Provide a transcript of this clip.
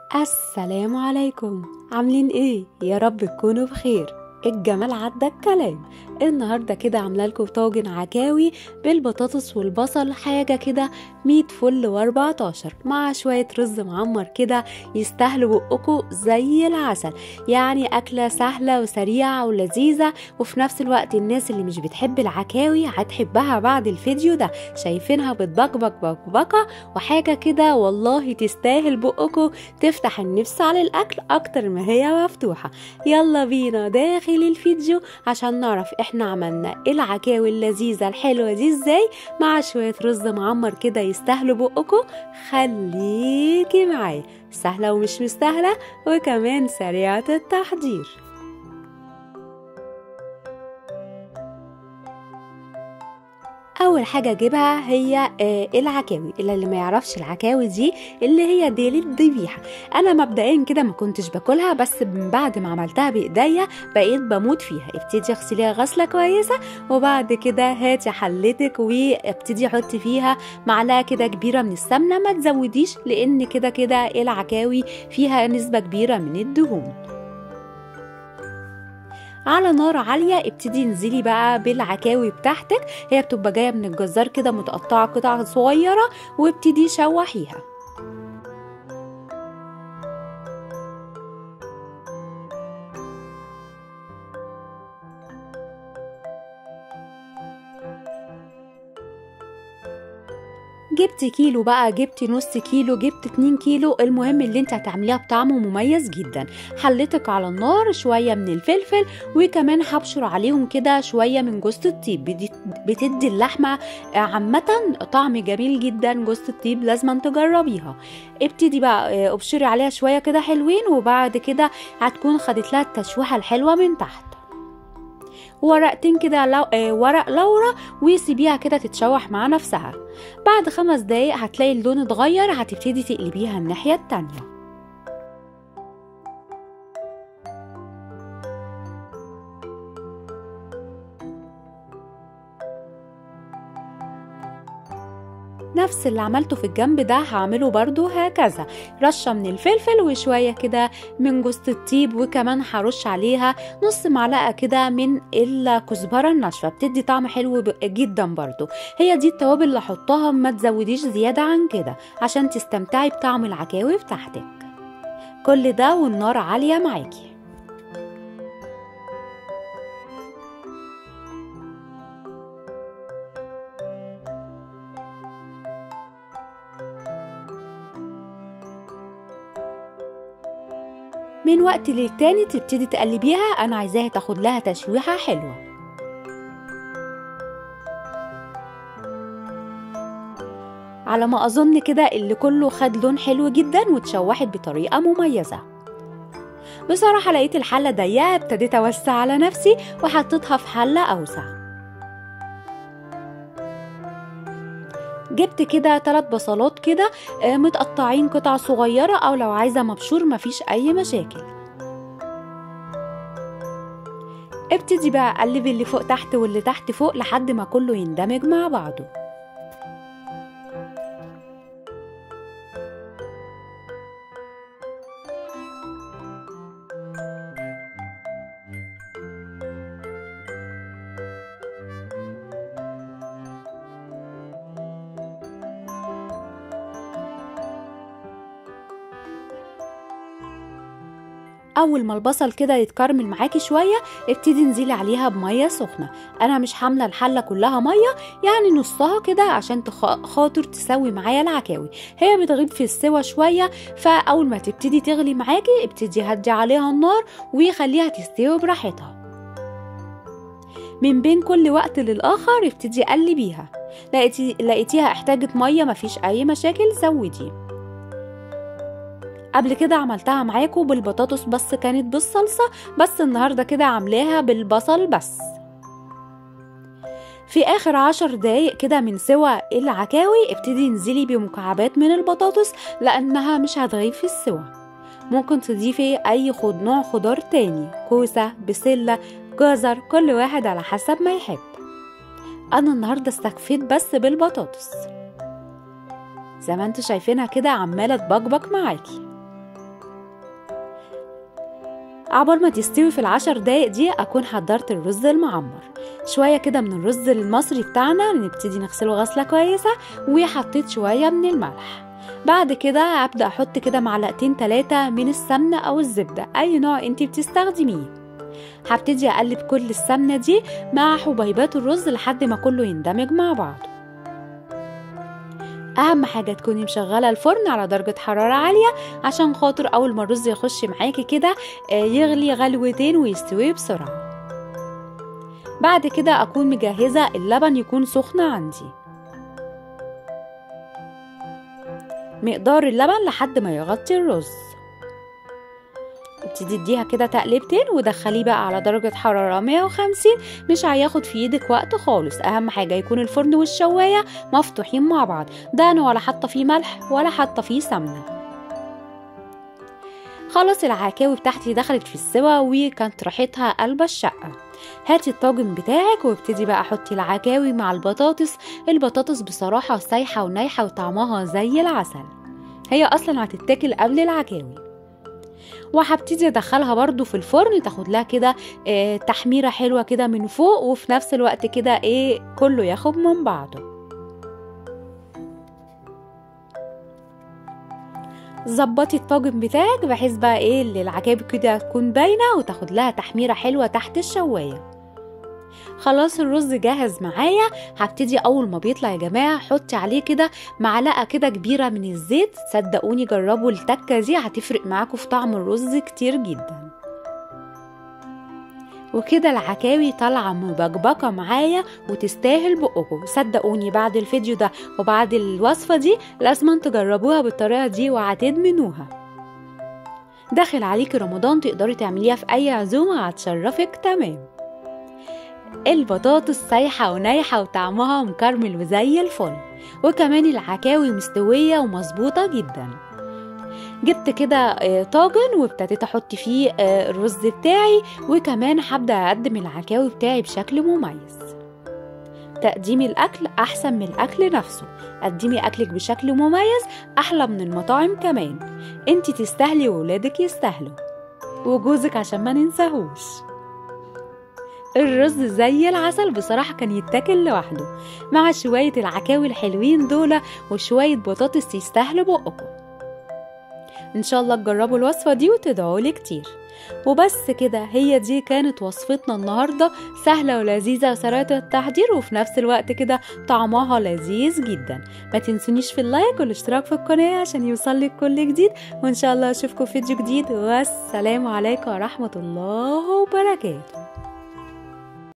السلام عليكم عاملين ايه يا رب تكونوا بخير الجمال عدى الكلام النهاردة كده عاملة لكم طاجن عكاوي بالبطاطس والبصل حاجة كده مية فل واربعتاشر مع شوية رز معمر كده يستاهلوا بقكم زي العسل يعني أكلة سهلة وسريعة ولذيذة وفي نفس الوقت الناس اللي مش بتحب العكاوي هتحبها بعد الفيديو ده شايفينها بتبقبق بقبقة وحاجة كده والله تستاهل بقكم تفتح النفس على الأكل أكتر ما هي مفتوحة يلا بينا داخل الفيديو عشان نعرف احنا عملنا العكاوي اللذيذة الحلوة دي ازاي مع شوية رز معمر كده يستاهلوا بقكم خليكي معايا سهلة ومش مستاهلة وكمان سريعة التحضير اول حاجه اجيبها هي آه العكاوي اللي, اللي ما يعرفش العكاوي دي اللي هي ديل الذبيحه انا مبدئيا كده ما كنتش باكلها بس من بعد ما عملتها بايديا بقيت بموت فيها ابتدي اغسليها غسله كويسه وبعد كده هاتي حلتك وابتدي حطي فيها معلقه كده كبيره من السمنه ما تزوديش لان كده كده العكاوي فيها نسبه كبيره من الدهون على نار عالية ابتدي انزلي بقى بالعكاوي بتاعتك هي بتبقى جاية من الجزار كده متقطعة قطع صغيرة وابتدي شوحيها جبتي كيلو بقى جبتي نص كيلو جبت اتنين كيلو المهم اللي انت هتعمليها بطعم مميز جدا حلتك على النار شوية من الفلفل وكمان هبشر عليهم كده شوية من جوز الطيب بتدي اللحمة عامة طعم جميل جدا جوز الطيب لازم تجربيها ابتدي بقى ابشري عليها شوية كده حلوين وبعد كده هتكون خدت لها التشويحة الحلوة من تحت ورقتين كده لو... آه ورق لورا وسيبيها كده تتشوح مع نفسها بعد خمس دقايق هتلاقي اللون اتغير هتبتدي تقلبيها الناحية التانية نفس اللي عملته في الجنب ده هعمله برضو هكذا رشة من الفلفل وشوية كده من جوز الطيب وكمان هرش عليها نص معلقة كده من الكزبرة الناشفة بتدي طعم حلو جدا برضو هي دي التوابل اللي احطها ما تزوديش زيادة عن كده عشان تستمتعي بطعم العكاوي بتاعتك كل ده والنار عالية معاكي من وقت للتاني تبتدي تقلبيها انا عايزاها تاخد لها تشويحه حلوه على ما اظن كده اللي كله خد لون حلو جدا واتشوحت بطريقه مميزه بصراحه لقيت الحله ضيقه ابتديت اوسع على نفسي وحطيتها في حله اوسع جبت كده ثلاث بصلات كده متقطعين قطع صغيرة أو لو عايزة مبشور مفيش أي مشاكل ابتدي بقى قلبي اللي فوق تحت واللي تحت فوق لحد ما كله يندمج مع بعضه اول ما البصل كده يتكرمل معاكي شويه ابتدي انزلي عليها بميه سخنه انا مش حامله الحله كلها ميه يعني نصها كده عشان تخ... خاطر تسوي معايا العكاوي هي بتغيب في السوا شويه فاول ما تبتدي تغلي معاكي ابتدي هدي عليها النار وخليها تستوي براحتها من بين كل وقت للاخر ابتدي قلبيها لقيتي لقيتيها احتاجت ميه مفيش اي مشاكل زودي قبل كده عملتها معاكم بالبطاطس بس كانت بالصلصة بس النهاردة كده عاملاها بالبصل بس في اخر عشر دقايق كده من سوا العكاوي ابتدي انزلي بمكعبات من البطاطس لانها مش هتغيب في السوا ممكن تضيفي اي خض نوع خضار تاني كوسة بسلة جزر كل واحد على حسب ما يحب انا النهاردة استكفيت بس بالبطاطس زي ما انتوا شايفينها كده عمالة تبقبق معاكي عبال ما تستوي في العشر دقايق دي أكون حضرت الرز المعمر شوية كده من الرز المصري بتاعنا نبتدي نغسله غسلة كويسة وحطيت شوية من الملح بعد كده أبدأ أحط كده معلقتين تلاتة من السمنة أو الزبدة أي نوع انتي بتستخدميه هبتدي أقلب كل السمنة دي مع حبيبات الرز لحد ما كله يندمج مع بعضه اهم حاجه تكوني مشغله الفرن على درجه حراره عاليه عشان خاطر اول ما الرز يخش معاكي كده يغلي غلوتين ويستوي بسرعه بعد كده اكون مجهزه اللبن يكون سخن عندي مقدار اللبن لحد ما يغطي الرز ابتدي اديها كده تقلبتين ودخليه بقى على درجة حرارة 150 مش هياخد في ايدك وقت خالص اهم حاجة يكون الفرن والشواية مفتوحين مع بعض ده انا ولا حاطة فيه ملح ولا حاطة فيه سمنة خلاص العكاوي بتاعتي دخلت في السوا وكانت ريحتها قلبة الشقة هاتي الطاجن بتاعك وابتدي بقى حطي العكاوي مع البطاطس البطاطس بصراحة سايحة ونايحة وطعمها زي العسل هي اصلا هتتاكل قبل العكاوي وهبتدي ادخلها برضو في الفرن تاخد لها كده آه تحميره حلوه كده من فوق وفي نفس الوقت كده ايه كله ياخد من بعضه ظبطي الطاجن بتاعك بحيث بقى ايه اللي العكاوي كده تكون باينه وتاخد لها تحميره حلوه تحت الشوايه خلاص الرز جاهز معايا هبتدي اول ما بيطلع يا جماعه حطي عليه كده معلقه كده كبيره من الزيت صدقوني جربوا التكه دي هتفرق معاكم في طعم الرز كتير جدا وكده العكاوي طالعه مبكبكه معايا وتستاهل بقكم صدقوني بعد الفيديو ده وبعد الوصفه دي لازم تجربوها بالطريقه دي وهتدمنوها داخل عليكي رمضان تقدري تعمليها في اي عزومه هتشرفك تمام البطاطس سايحة ونايحة وطعمها مكرمل وزي الفل وكمان العكاوي مستوية ومظبوطة جدا جبت كده طاجن وابتديت احط فيه الرز بتاعي وكمان هبدا اقدم العكاوي بتاعي بشكل مميز تقديم الاكل احسن من الاكل نفسه قدمي اكلك بشكل مميز احلى من المطاعم كمان انتي تستاهلي وولادك يستاهلوا وجوزك عشان ما ننساهوش الرز زي العسل بصراحة كان يتاكل لوحده مع شوية العكاوي الحلوين دول وشوية بطاطس يستاهلوا بقكم ان شاء الله تجربوا الوصفة دي وتدعوا لي كتير وبس كده هي دي كانت وصفتنا النهاردة سهلة ولذيذة وسريعة التحضير وفي نفس الوقت كده طعمها لذيذ جدا ما تنسونيش في اللايك والاشتراك في القناة عشان يوصلك كل جديد وان شاء الله اشوفكم في فيديو جديد والسلام عليكم ورحمة الله وبركاته